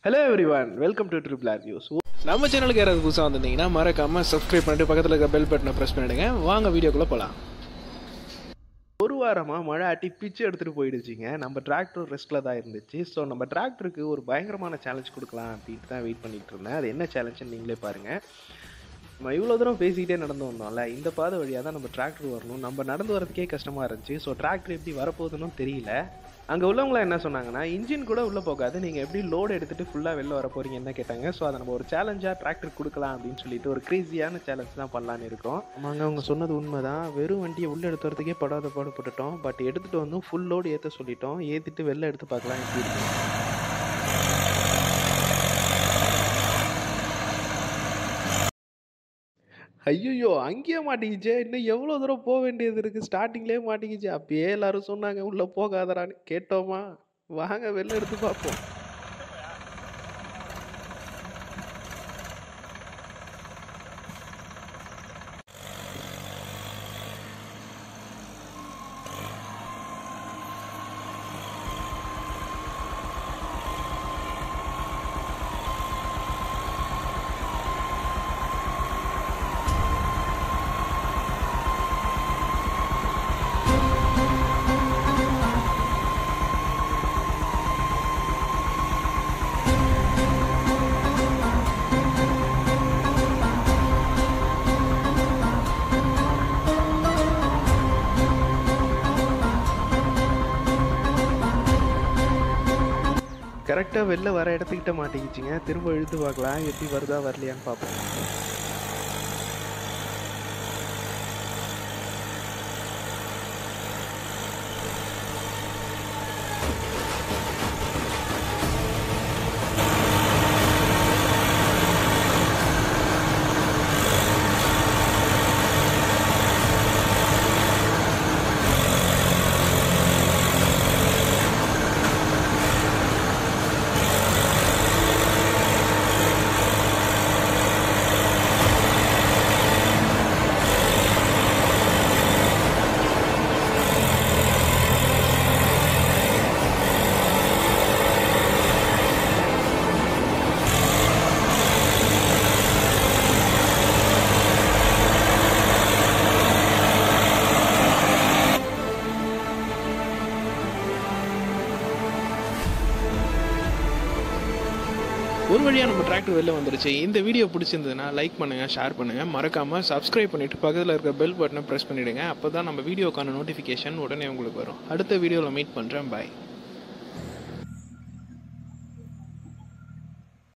hello everyone welcome to triple R news நம்ம சேனலுக்கு யாராவது புதுசாக வந்திருந்தீங்கன்னா மறக்காம சப்ஸ்கிரைப் பண்ணிட்டு பக்கத்தில் இருக்க பெல் பட்டனை ப்ரெஸ் பண்ணிடுங்க வாங்க வீடியோக்குள்ளே போகலாம் ஒரு வாரமாக மழை அட்டி பிச்சு எடுத்துகிட்டு போயிடுச்சிங்க நம்ம டிராக்டர் ரெஸ்ட்டில் தான் இருந்துச்சு ஸோ நம்ம டிராக்டருக்கு ஒரு பயங்கரமான சேலஞ்ச் கொடுக்கலாம் அப்படின்ட்டு தான் வெயிட் பண்ணிட்டு இருந்தேன் அது என்ன சேலஞ்சுன்னு நீங்களே பாருங்கள் நம்ம இவ்வளோ தூரம் பேசிக்கிட்டே நடந்து வந்தோம்ல இந்த பாதை வழியாக தான் நம்ம டிராக்டர் வரணும் நம்ம நடந்து வரதுக்கே கஷ்டமாக இருந்துச்சு ஸோ டிராக்டர் எப்படி வரப்போகுதுன்னு தெரியல அங்கே உள்ளவங்களாம் என்ன சொன்னாங்கன்னா இன்ஜின் கூட உள்ளே போகாது நீங்கள் எப்படி லோடு எடுத்துகிட்டு ஃபுல்லாக வெளில வர போகிறீங்கன்னு தான் கேட்டாங்க ஸோ அதை நம்ம ஒரு சேலஞ்சாக டிராக்டர் கொடுக்கலாம் அப்படின்னு சொல்லிட்டு ஒரு க்ரேஸியான சேலஞ்ச் தான் பண்ணலான்னு இருக்கோம் ஆமாங்க அவங்க சொன்னது உண்மை தான் வெறும் வண்டியை உள்ளே எடுத்து வரதுக்கே படாத பாடுபட்டுட்டோம் பட் எடுத்துகிட்டு வந்தும் ஃபுல் லோடு ஏற்ற சொல்லிட்டோம் ஏற்றிட்டு வெளில எடுத்து பார்க்கலாம் எப்படி இருக்கு ஐயோ அங்கேயே மாட்டிக்கிச்சே இன்னும் எவ்வளோ தூரம் போக வேண்டியது இருக்குது ஸ்டார்டிங்லேயே மாட்டிக்கிச்சு அப்பயே எல்லாரும் சொன்னாங்க உள்ளே போகாதடான்னு கேட்டோமா வாங்க வெளில எடுத்து பார்ப்போம் கரெக்டாக வெளில வர இடத்துக்கிட்ட மாட்டிக்கிச்சிங்க திரும்ப இழுத்து பார்க்கலாம் எப்படி வருதா வரலையான்னு பார்ப்போம் ஒரு வழியாக நம்ம டிராக்டர் வெளில வந்துருச்சு இந்த வீடியோ பிடிச்சிருந்ததுன்னா லைக் பண்ணுங்கள் ஷேர் பண்ணுங்கள் மறக்காமல் சப்ஸ்கிரைப் பண்ணிவிட்டு பக்கத்தில் இருக்க பெல் பட்டனை ப்ரெஸ் பண்ணிவிடுங்க அப்போ தான் நம்ம வீடியோக்கான நோட்டிஃபிகேஷன் உடனே உங்களுக்கு வரும் அடுத்த வீடியோவில் மீட் பண்ணுறேன் பாய்